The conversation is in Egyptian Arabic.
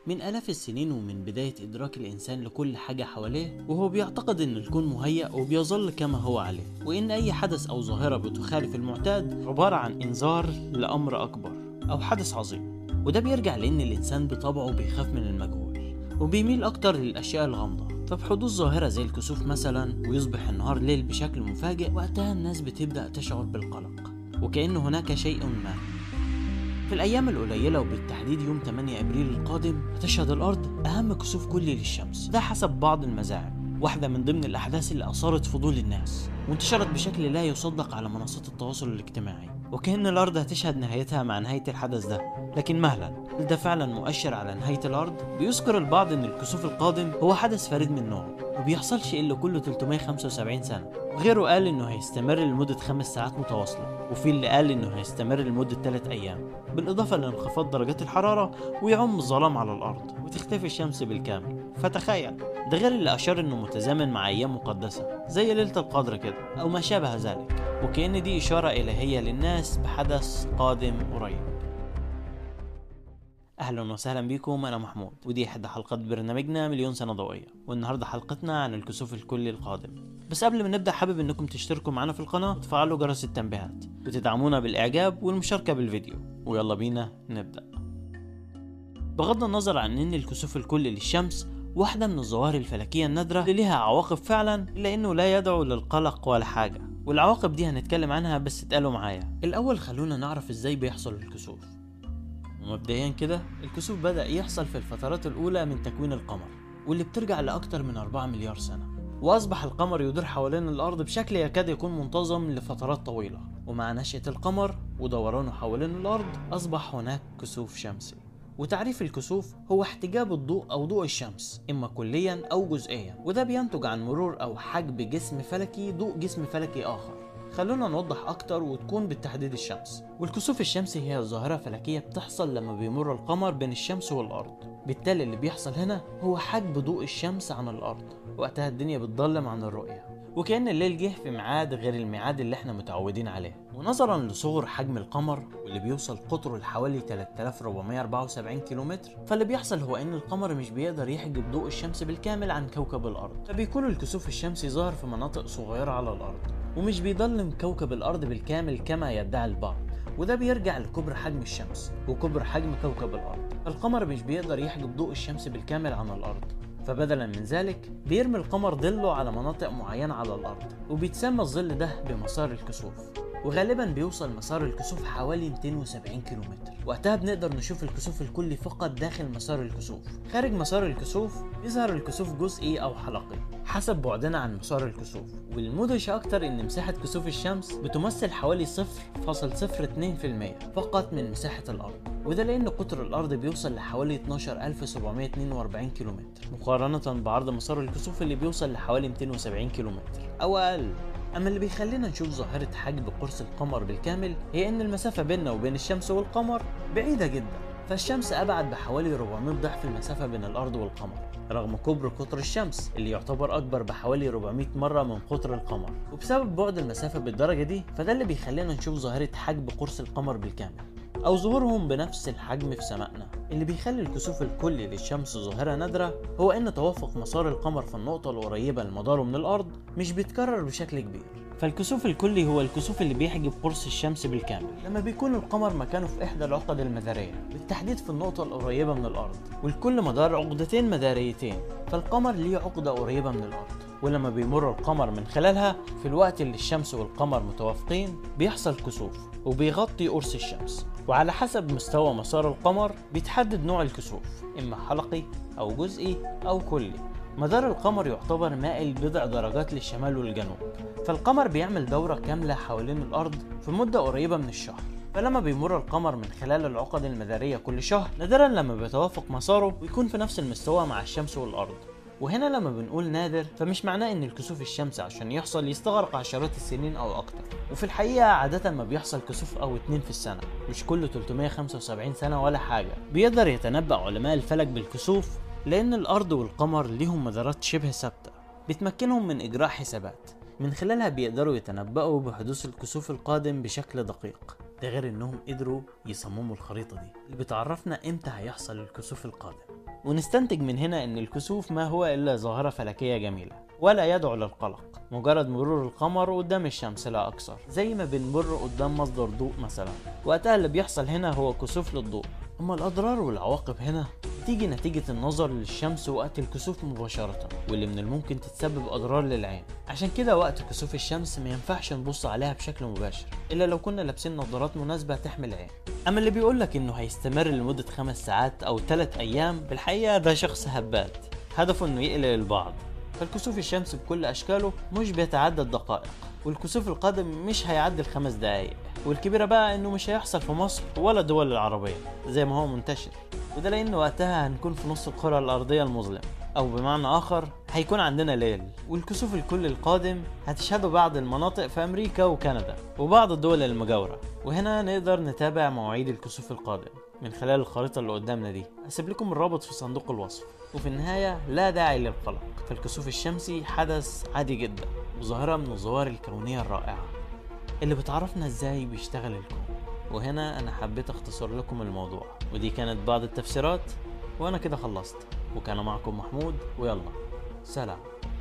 من آلاف السنين ومن بداية إدراك الإنسان لكل حاجة حواليه وهو بيعتقد إن الكون مهيأ وبيظل كما هو عليه وإن أي حدث أو ظاهرة بتخالف المعتاد عبارة عن إنذار لأمر أكبر أو حدث عظيم وده بيرجع لأن الإنسان بطبعه بيخاف من المجهول وبيميل أكتر للأشياء الغامضة فبحدوث ظاهرة زي الكسوف مثلا ويصبح النهار ليل بشكل مفاجئ وقتها الناس بتبدأ تشعر بالقلق وكأن هناك شيء ما في الأيام القليلة وبالتحديد يوم 8 أبريل القادم هتشهد الأرض أهم كسوف كلي للشمس ده حسب بعض المزاعم واحدة من ضمن الأحداث اللي أثارت فضول الناس وانتشرت بشكل لا يصدق على منصات التواصل الاجتماعي وكأن الأرض هتشهد نهايتها مع نهاية الحدث ده لكن مهلا هل ده فعلا مؤشر على نهاية الأرض؟ بيذكر البعض إن الكسوف القادم هو حدث فريد من نوعه وبيحصلش إلا كل 375 سنة وغيره قال إنه هيستمر لمدة خمس ساعات متواصلة وفي اللي قال إنه هيستمر لمدة 3 أيام بالإضافة لانخفاض درجات الحرارة ويعم الظلام على الأرض وتختفي الشمس بالكامل فتخيل ده غير اللي أشار إنه متزامن مع أيام مقدسة زي ليلة القدر كده أو ما شابه ذلك وكأن دي إشارة إلهية للناس بحدث قادم قريب اهلا وسهلا بكم انا محمود ودي احدى حلقات برنامجنا مليون سنه ضوئيه والنهارده حلقتنا عن الكسوف الكلي القادم بس قبل ما نبدا حابب انكم تشتركوا معنا في القناه وتفعلوا جرس التنبيهات وتدعمونا بالاعجاب والمشاركه بالفيديو ويلا بينا نبدا بغض النظر عن ان الكسوف الكلي للشمس واحدة من الظواهر الفلكية النادرة اللي ليها عواقب فعلا إلا إنه لا يدعو للقلق ولا حاجة والعواقب دي هنتكلم عنها بس اتقالوا معايا الأول خلونا نعرف إزاي بيحصل الكسوف ومبدئيا كده الكسوف بدأ يحصل في الفترات الأولى من تكوين القمر واللي بترجع لأكتر من 4 مليار سنة وأصبح القمر يدور حوالين الأرض بشكل يكاد يكون منتظم لفترات طويلة ومع نشأة القمر ودورانه حوالين الأرض أصبح هناك كسوف شمسي وتعريف الكسوف هو احتجاب الضوء أو ضوء الشمس إما كليا أو جزئيا وده بينتج عن مرور أو حجب جسم فلكي ضوء جسم فلكي آخر خلونا نوضح أكتر وتكون بالتحديد الشمس والكسوف الشمسي هي ظاهرة فلكية بتحصل لما بيمر القمر بين الشمس والأرض بالتالي اللي بيحصل هنا هو حجب ضوء الشمس عن الأرض وقتها الدنيا بتضلم عن الرؤية وكأن الليل جه في ميعاد غير الميعاد اللي احنا متعودين عليه ونظرا لصغر حجم القمر واللي بيوصل قطره لحوالي 3474 كيلومتر فاللي بيحصل هو ان القمر مش بيقدر يحجب ضوء الشمس بالكامل عن كوكب الارض فبيكون الكسوف الشمسي ظاهر في مناطق صغيرة على الارض ومش بيضلم كوكب الارض بالكامل كما يدعي البعض وده بيرجع لكبر حجم الشمس وكبر حجم كوكب الارض القمر مش بيقدر يحجب ضوء الشمس بالكامل عن الارض فبدلا من ذلك بيرمي القمر ظله على مناطق معينة على الأرض وبيتسمى الظل ده بمسار الكسوف وغالبا بيوصل مسار الكسوف حوالي 270 كيلومتر وقتها بنقدر نشوف الكسوف الكلي فقط داخل مسار الكسوف خارج مسار الكسوف يظهر الكسوف جزئي او حلقي حسب بعدنا عن مسار الكسوف والمدهش اكتر ان مساحة كسوف الشمس بتمثل حوالي 0.02% فقط من مساحة الارض وده لان قطر الارض بيوصل لحوالي 12742 كيلومتر مقارنة بعرض مسار الكسوف اللي بيوصل لحوالي 270 كيلومتر او اقل اما اللي بيخلينا نشوف ظاهرة حجب قرص القمر بالكامل هي ان المسافة بيننا وبين الشمس والقمر بعيدة جدا فالشمس ابعد بحوالي 400 ضعف المسافة بين الارض والقمر رغم كبر قطر الشمس اللي يعتبر اكبر بحوالي 400 مرة من قطر القمر وبسبب بعد المسافة بالدرجة دي فده اللي بيخلينا نشوف ظاهرة حجب قرص القمر بالكامل أو ظهورهم بنفس الحجم في سمائنا اللي بيخلي الكسوف الكلي للشمس ظاهرة نادرة هو إن توافق مسار القمر في النقطة القريبة لمداره من الأرض مش بيتكرر بشكل كبير فالكسوف الكلي هو الكسوف اللي بيحجب قرص الشمس بالكامل لما بيكون القمر مكانه في إحدى العقد المدارية بالتحديد في النقطة القريبة من الأرض والكل مدار عقدتين مداريتين فالقمر ليه عقدة قريبة من الأرض ولما بيمر القمر من خلالها في الوقت اللي الشمس والقمر متوافقين بيحصل كسوف وبيغطي قرص الشمس وعلى حسب مستوى مسار القمر بيتحدد نوع الكسوف إما حلقي أو جزئي أو كلي مدار القمر يعتبر مائل بضع درجات للشمال والجنوب فالقمر بيعمل دورة كاملة حوالين الأرض في مدة قريبة من الشهر فلما بيمر القمر من خلال العقد المدارية كل شهر نادرا لما بيتوافق مساره ويكون في نفس المستوى مع الشمس والأرض وهنا لما بنقول نادر فمش معناه ان الكسوف الشمسي عشان يحصل يستغرق عشرات السنين او اكتر وفي الحقيقة عادة ما بيحصل كسوف او اتنين في السنة مش كل 375 سنة ولا حاجة بيقدر يتنبأ علماء الفلك بالكسوف لان الارض والقمر ليهم مدارات شبه ثابتة بتمكنهم من اجراء حسابات من خلالها بيقدروا يتنبأوا بحدوث الكسوف القادم بشكل دقيق ده غير انهم قدروا يصمموا الخريطة دي اللي بتعرفنا امتى هيحصل الكسوف القادم ونستنتج من هنا ان الكسوف ما هو الا ظاهرة فلكية جميلة ولا يدعو للقلق مجرد مرور القمر قدام الشمس لا اكثر زي ما بنمر قدام مصدر ضوء مثلا وقتها اللي بيحصل هنا هو كسوف للضوء اما الاضرار والعواقب هنا تيجي نتيجة النظر للشمس وقت الكسوف مباشرة واللي من الممكن تتسبب أضرار للعين عشان كده وقت كسوف الشمس ما ينفعش نبص عليها بشكل مباشر إلا لو كنا لابسين نظارات مناسبة تحمي العين أما اللي بيقولك إنه هيستمر لمدة خمس ساعات أو ثلاث أيام بالحقيقة ده شخص هبات هدفه إنه يقلق البعض فالكسوف الشمس بكل أشكاله مش بيتعدى الدقائق والكسوف القادم مش هيعدي الخمس دقايق والكبيرة بقى إنه مش هيحصل في مصر ولا الدول العربية زي ما هو منتشر وده لأن وقتها هنكون في نص الكرة الأرضية المظلم أو بمعنى آخر هيكون عندنا ليل والكسوف الكل القادم هتشهده بعض المناطق في أمريكا وكندا وبعض الدول المجاورة وهنا نقدر نتابع مواعيد الكسوف القادم من خلال الخريطة اللي قدامنا دي هسيب لكم الرابط في صندوق الوصف وفي النهاية لا داعي للقلق فالكسوف الشمسي حدث عادي جدا وظاهرة من الظواهر الكونية الرائعة اللي بتعرفنا ازاي بيشتغل الكون وهنا انا حبيت اختصر لكم الموضوع ودي كانت بعض التفسيرات وانا كده خلصت وكان معكم محمود ويلا سلام